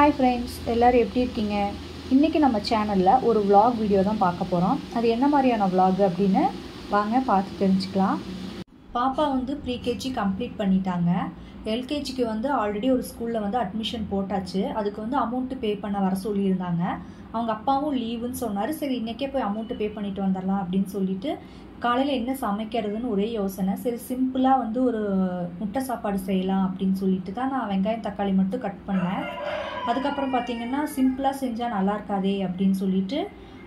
Hi friends எல்லோரும் எப்படி இருக்கீங்க இன்றைக்கி நம்ம சேனலில் ஒரு vlog வீடியோ தான் பார்க்க போகிறோம் அது என்ன மாதிரியான vlog அப்படின்னு வாங்க பார்த்து தெரிஞ்சுக்கலாம் பாப்பா வந்து ப்ரீகேஜி கம்ப்ளீட் பண்ணிட்டாங்க எல்கேஜிக்கு வந்து ஆல்ரெடி ஒரு ஸ்கூலில் வந்து அட்மிஷன் போட்டாச்சு அதுக்கு வந்து அமௌண்ட்டு பே பண்ண வர சொல்லியிருந்தாங்க அவங்க அப்பாவும் லீவுன்னு சொன்னார் சரி இன்றைக்கே போய் அமௌண்ட்டு பே பண்ணிட்டு வந்துடலாம் அப்படின்னு சொல்லிட்டு காலையில் என்ன சமைக்கிறதுன்னு ஒரே யோசனை சரி சிம்பிளாக வந்து ஒரு முட்டை சாப்பாடு செய்யலாம் அப்படின்னு சொல்லிட்டு தான் நான் வெங்காயம் தக்காளி மட்டும் கட் பண்ணேன் அதுக்கப்புறம் பார்த்தீங்கன்னா சிம்பிளாக செஞ்சால் நல்லா இருக்காதே அப்படின்னு சொல்லிட்டு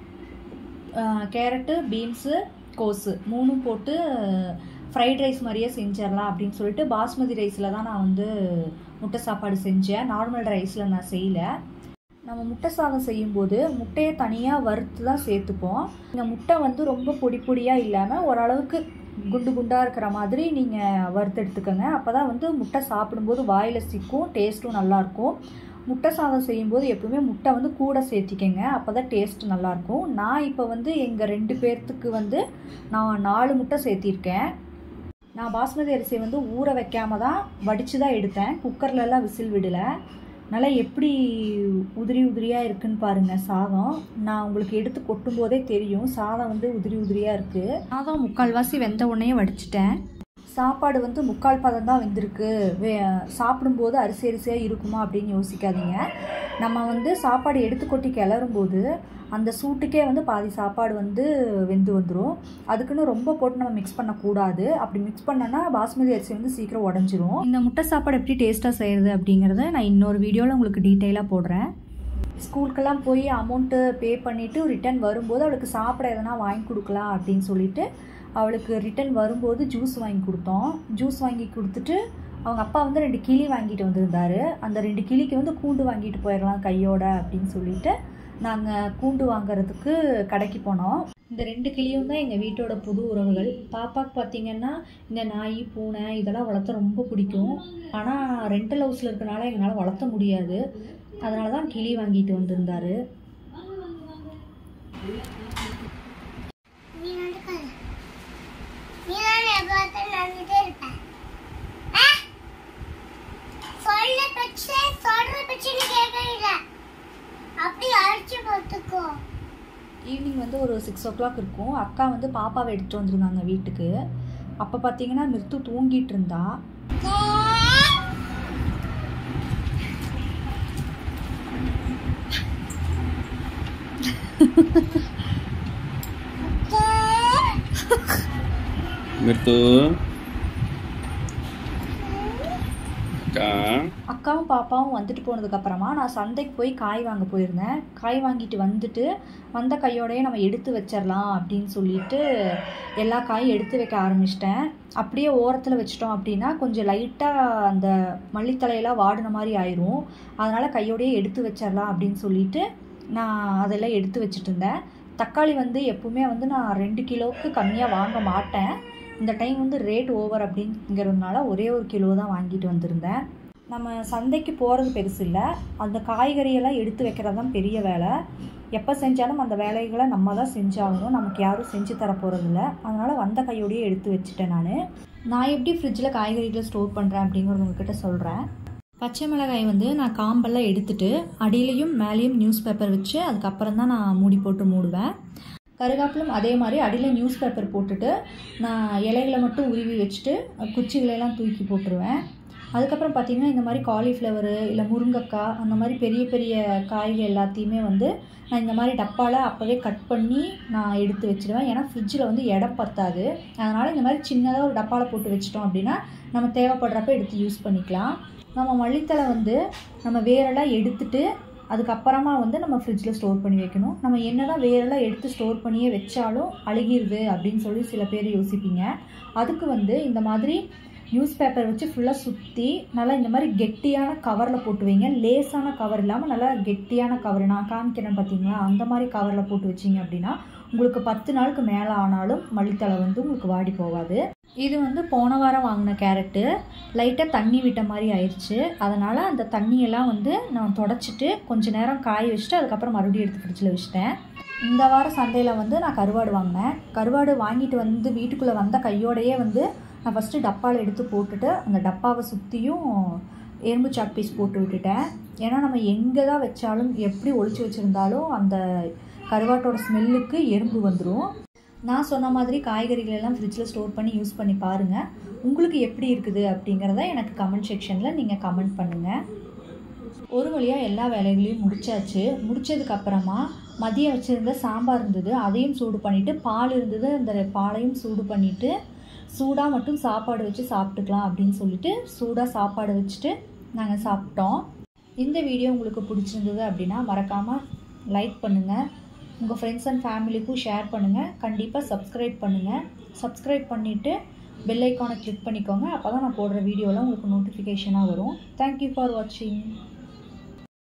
கேரட்டு பீன்ஸு கோஸு மூணும் போட்டு ஃப்ரைட் ரைஸ் மாதிரியே செஞ்சிடலாம் அப்படின்னு சொல்லிட்டு பாஸ்மதி ரைஸில் தான் நான் வந்து முட்டை சாப்பாடு செஞ்சேன் நார்மல் ரைஸில் நான் செய்யலை நம்ம முட்டை சாதம் செய்யும்போது முட்டையை தனியாக வறுத்து தான் சேர்த்துப்போம் இந்த முட்டை வந்து ரொம்ப பொடி பொடியாக இல்லாமல் ஓரளவுக்கு குண்டு குண்டாக இருக்கிற மாதிரி நீங்கள் வறுத்து எடுத்துக்கோங்க அப்போ தான் வந்து முட்டை சாப்பிடும்போது வாயில் சிக்கும் டேஸ்ட்டும் நல்லாயிருக்கும் முட்டை சாதம் செய்யும்போது எப்பவுமே முட்டை வந்து கூட சேர்த்திக்கங்க அப்போ தான் டேஸ்ட் நல்லாயிருக்கும் நான் இப்போ வந்து எங்கள் ரெண்டு பேர்த்துக்கு வந்து நான் நாலு முட்டை சேர்த்திருக்கேன் நான் பாஸ்மதி அரிசியை வந்து ஊற வைக்காம தான் வடித்து தான் எடுத்தேன் குக்கர்லலாம் விசில் விடலை நல்லா எப்படி உதிரி உதிரியாக இருக்குன்னு பாருங்கள் சாதம் நான் உங்களுக்கு எடுத்து கொட்டும் போதே தெரியும் சாதம் வந்து உதிரி உதிரியாக இருக்குது சாதம் முக்கால்வாசி வெந்த உடனே வடிச்சிட்டேன் சாப்பாடு வந்து முக்கால் பதம் தான் வெந்திருக்கு வே சாப்பிடும்போது அரிசி அரிசியாக இருக்குமா அப்படின்னு யோசிக்காதீங்க நம்ம வந்து சாப்பாடு எடுத்து கொட்டி கிளறும்போது அந்த சூட்டுக்கே வந்து பாதி சாப்பாடு வந்து வெந்து வந்துடும் அதுக்குன்னு ரொம்ப போட்டு நம்ம மிக்ஸ் பண்ணக்கூடாது அப்படி மிக்ஸ் பண்ணோன்னா பாஸ்மதி அரிசி வந்து சீக்கிரம் உடஞ்சிரும் இந்த முட்டை சாப்பாடு எப்படி டேஸ்ட்டாக செய்கிறது அப்படிங்கிறத நான் இன்னொரு வீடியோவில் உங்களுக்கு டீட்டெயிலாக போடுறேன் ஸ்கூலுக்கெல்லாம் போய் அமௌண்ட்டு பே பண்ணிவிட்டு ரிட்டன் வரும்போது அவளுக்கு சாப்பிட எதனா வாங்கி கொடுக்கலாம் அப்படின்னு சொல்லிட்டு அவளுக்கு ரிட்டன் வரும்போது ஜூஸ் வாங்கி கொடுத்தோம் ஜூஸ் வாங்கி கொடுத்துட்டு அவங்க அப்பா வந்து ரெண்டு கிளி வாங்கிட்டு வந்திருந்தாரு அந்த ரெண்டு கிளிக்கு வந்து கூண்டு வாங்கிட்டு போயிடலாம் கையோட அப்படின்னு சொல்லிட்டு நாங்கள் கூண்டு வாங்குறதுக்கு கடைக்கு போனோம் இந்த ரெண்டு கிளியும் தான் எங்கள் வீட்டோட புது உறவுகள் பாப்பாக்கு பார்த்தீங்கன்னா இந்த நாய் பூனை இதெல்லாம் வளர்த்த ரொம்ப பிடிக்கும் ஆனால் ரெண்டல் ஹவுஸில் இருக்கனால எங்களால் வளர்த்த முடியாது அதனால தான் கிளி வாங்கிட்டு வந்திருந்தாரு நீ நடக்காத நீ தான் எப்ப நடந்துட்டே இருப்ப ஆ? சொல்ல பிரச்சனை சொல்ற பிரச்சனை கேட்கல அப்படி அழைச்சு பார்த்துக்கோ ஈவினிங் வந்து ஒரு சிக்ஸ் ஓ கிளாக் இருக்கும் அக்கா வந்து பாப்பாவை எடுத்துகிட்டு வந்திருந்தாங்க வீட்டுக்கு அப்போ பார்த்தீங்கன்னா மிருத்து தூங்கிட்டு இருந்தா மிருத்து அக்கா அக்காவும் பாப்பாவும் வந்துட்டு போனதுக்கு அப்புறமா நான் சந்தைக்கு போய் காய் வாங்க போயிருந்தேன் காய் வாங்கிட்டு வந்துட்டு வந்த கையோடயே நம்ம எடுத்து வச்சிடலாம் அப்படின்னு சொல்லிட்டு எல்லா காயும் எடுத்து வைக்க ஆரம்பிச்சிட்டேன் அப்படியே ஓரத்தில் வச்சிட்டோம் அப்படின்னா கொஞ்சம் லைட்டாக அந்த மல்லித்தலையெல்லாம் வாடின மாதிரி ஆயிரும் அதனால் கையோடயே எடுத்து வச்சிடலாம் அப்படின்னு சொல்லிட்டு நான் அதெல்லாம் எடுத்து வச்சுட்டு இருந்தேன் தக்காளி வந்து எப்பவுமே வந்து நான் ரெண்டு கிலோவுக்கு கம்மியாக வாங்க மாட்டேன் இந்த டைம் வந்து ரேட் ஓவர் அப்படிங்கிறதுனால ஒரே ஒரு கிலோ தான் வாங்கிட்டு வந்திருந்தேன் நம்ம சந்தைக்கு போகிறது பெருசு இல்லை அந்த காய்கறியெல்லாம் எடுத்து வைக்கிறது தான் பெரிய வேலை எப்போ செஞ்சாலும் அந்த வேலைகளை நம்ம தான் செஞ்சாகணும் நமக்கு யாரும் செஞ்சு தர போகிறதில்ல அதனால் வந்த கையோடையே எடுத்து வச்சுட்டேன் நான் நான் எப்படி ஃப்ரிட்ஜில் காய்கறிகளை ஸ்டோர் பண்ணுறேன் அப்படிங்கிறது உங்ககிட்ட சொல்கிறேன் பச்சை மிளகாய் வந்து நான் காம்பெல்லாம் எடுத்துட்டு அடியிலையும் மேலேயும் நியூஸ் பேப்பர் வச்சு அதுக்கப்புறம் தான் நான் மூடி போட்டு மூடுவேன் கருகாப்பிலும் அதே மாதிரி அடியில் நியூஸ் பேப்பர் போட்டுட்டு நான் இலைகளை மட்டும் உருவி வச்சுட்டு குச்சிகளெல்லாம் தூக்கி போட்டுருவேன் அதுக்கப்புறம் பார்த்திங்கன்னா இந்த மாதிரி காலிஃப்ளவரு இல்லை முருங்கைக்காய் அந்த மாதிரி பெரிய பெரிய காய்கள் எல்லாத்தையுமே வந்து நான் இந்த மாதிரி டப்பாவில் அப்போவே கட் பண்ணி நான் எடுத்து வச்சுடுவேன் ஏன்னா ஃப்ரிட்ஜில் வந்து இடம் பத்தாது அதனால் இந்த மாதிரி சின்னதாக ஒரு டப்பாவில் போட்டு வச்சிட்டோம் அப்படின்னா நம்ம தேவைப்படுறப்ப எடுத்து யூஸ் பண்ணிக்கலாம் நம்ம மல்லித்தலை வந்து நம்ம வேரெல்லாம் எடுத்துட்டு அதுக்கப்புறமா வந்து நம்ம ஃப்ரிட்ஜில் ஸ்டோர் பண்ணி வைக்கணும் நம்ம என்னதான் வேரெல்லாம் எடுத்து ஸ்டோர் பண்ணியே வச்சாலும் அழுகிருது அப்படின்னு சொல்லி சில பேர் யோசிப்பீங்க அதுக்கு வந்து இந்த மாதிரி நியூஸ் பேப்பர் வச்சு ஃபுல்லாக சுற்றி நல்லா இந்த மாதிரி கெட்டியான கவரில் போட்டு வைங்க லேசான கவர் இல்லாமல் நல்லா கெட்டியான கவர் நான் காமிக்கிறேன் பார்த்தீங்களா அந்த மாதிரி கவரில் போட்டு வச்சிங்க அப்படின்னா உங்களுக்கு பத்து நாளுக்கு மேலே ஆனாலும் மல்லித்தலை வந்து உங்களுக்கு வாடி போகாது இது வந்து போன வாரம் வாங்கின கேரட்டு லைட்டாக தண்ணி விட்ட மாதிரி ஆயிடுச்சு அதனால் அந்த தண்ணியெல்லாம் வந்து நான் தொடச்சிட்டு கொஞ்ச நேரம் காய வச்சுட்டு அதுக்கப்புறம் மறுபடியும் எடுத்து ஃப்ரிட்ஜில் வச்சுட்டேன் இந்த வாரம் சந்தையில் வந்து நான் கருவாடு வாங்கினேன் கருவாடு வாங்கிட்டு வந்து வீட்டுக்குள்ளே வந்த கையோடையே வந்து நான் ஃபஸ்ட்டு டப்பாவில் எடுத்து போட்டுட்டு அந்த டப்பாவை சுற்றியும் எறும்பு சாக் பீஸ் போட்டு விட்டுட்டேன் ஏன்னா நம்ம எங்கே தான் வச்சாலும் எப்படி ஒளிச்சு வச்சுருந்தாலும் அந்த கருவாட்டோட ஸ்மெல்லுக்கு எறும்பு வந்துடும் நான் சொன்ன மாதிரி காய்கறிகள் எல்லாம் ஃப்ரிட்ஜில் ஸ்டோர் பண்ணி யூஸ் பண்ணி பாருங்கள் உங்களுக்கு எப்படி இருக்குது அப்படிங்கிறத எனக்கு கமெண்ட் செக்ஷனில் நீங்கள் கமெண்ட் பண்ணுங்கள் ஒரு வழியாக எல்லா வேலைகளையும் முடிச்சாச்சு முடிச்சதுக்கப்புறமா மதியம் வச்சுருந்த சாம்பார் இருந்தது அதையும் சூடு பண்ணிவிட்டு பால் இருந்தது அந்த பாலையும் சூடு பண்ணிவிட்டு சூடாக மட்டும் சாப்பாடு வச்சு சாப்பிட்டுக்கலாம் அப்படின்னு சொல்லிட்டு சூடாக சாப்பாடு வச்சுட்டு நாங்கள் சாப்பிட்டோம் இந்த வீடியோ உங்களுக்கு பிடிச்சிருந்தது அப்படின்னா மறக்காமல் லைக் பண்ணுங்கள் உங்கள் ஃப்ரெண்ட்ஸ் அண்ட் ஃபேமிலிக்கும் ஷேர் பண்ணுங்கள் கண்டிப்பாக சப்ஸ்கிரைப் பண்ணுங்கள் சப்ஸ்கிரைப் பண்ணிவிட்டு பெல் ஐக்கானை கிளிக் பண்ணிக்கோங்க அப்போ தான் நான் போடுற வீடியோலாம் உங்களுக்கு நோட்டிஃபிகேஷனாக வரும் தேங்க்யூ ஃபார் வாட்சிங்